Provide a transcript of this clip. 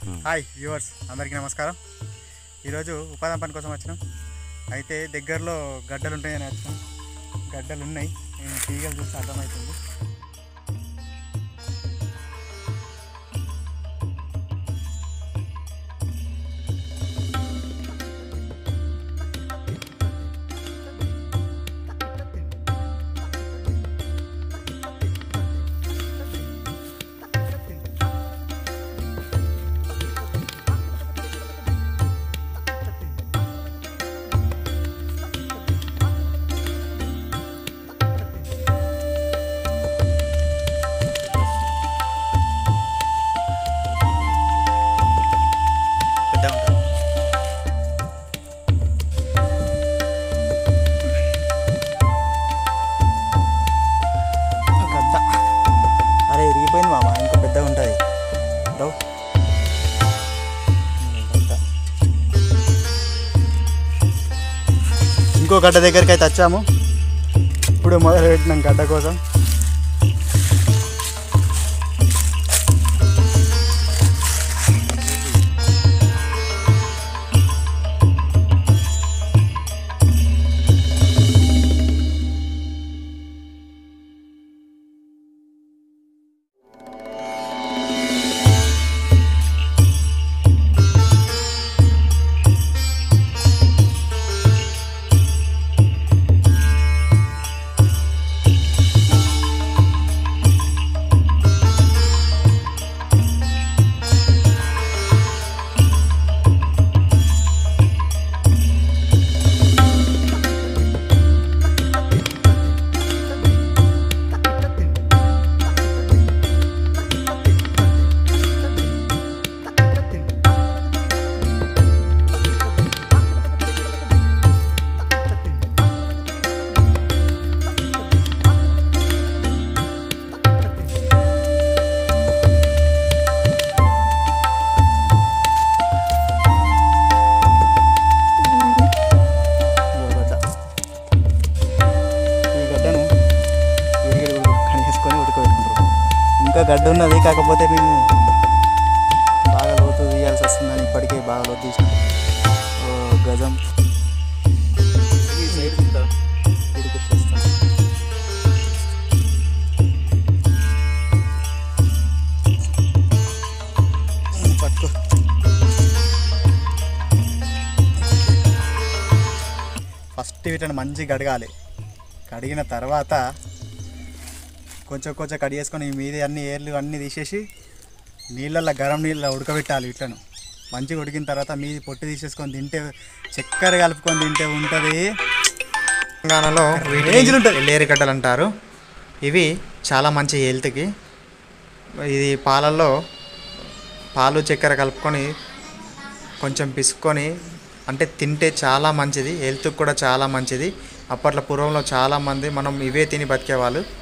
Hi viewers అందరికీ నమస్కారం ఈరోజు ఉపాధి పని కోసం వచ్చినాం అయితే దగ్గరలో గడ్డలు ఉంటాయని వచ్చినాం గడ్డలు ఉన్నాయి నేను తీగలు చూస్తే అర్థమవుతుంది పెద్ద ఉంటుంది గడ్డ అరే ఇరిగిపోయింది మామ ఇంకా పెద్దగా ఉంటుంది రవ్ గడ్డ. ఇంకో గడ్డ దగ్గరికి అయితే వచ్చాము ఇప్పుడు మొదలు పెట్టినాం గడ్డ కోసం ఇదిగో గడ్డ ఈ గడ్డను విరిగిడి కనిగేసుకొని ఉడకబెట్టుకుంటారు ఇంకా గడ్డ ఉన్నది కాకపోతే మేము బాగా లోతు తీయాల్సి వస్తుందని ఇప్పటికే బాగా లోతు తీసినాం ఓ గజం ఇడికి వచ్చేస్తాం పట్టుకో ఫస్ట్ వీటిని మంచిగా కడగాలి కడిగిన తర్వాత కొంచెం కొంచెం కడిగేసుకొని ఈ మీద అన్ని ఏర్లు అన్నీ తీసేసి నీళ్ళల్లో గరం నీళ్ళలో ఉడకబెట్టాలి వీటిను మంచిగా ఉడికిన తర్వాత మీది పొట్టు తీసేసుకొని తింటే చక్కెర కలుపుకొని తింటే ఉంటుంది తెలంగాణలో రేంజ్లు ఉంటుంది. ఎల్లేరిగడ్డలు అంటారు ఇవి చాలా మంచి హెల్త్కి ఇది పాలల్లో పాలు చక్కెర కలుపుకొని కొంచెం పిసుకొని అంటే తింటే చాలా మంచిది హెల్త్కి కూడా చాలా మంచిది అప్పట్లో పూర్వంలో చాలామంది మనం ఇవే తిని బతికేవాళ్ళు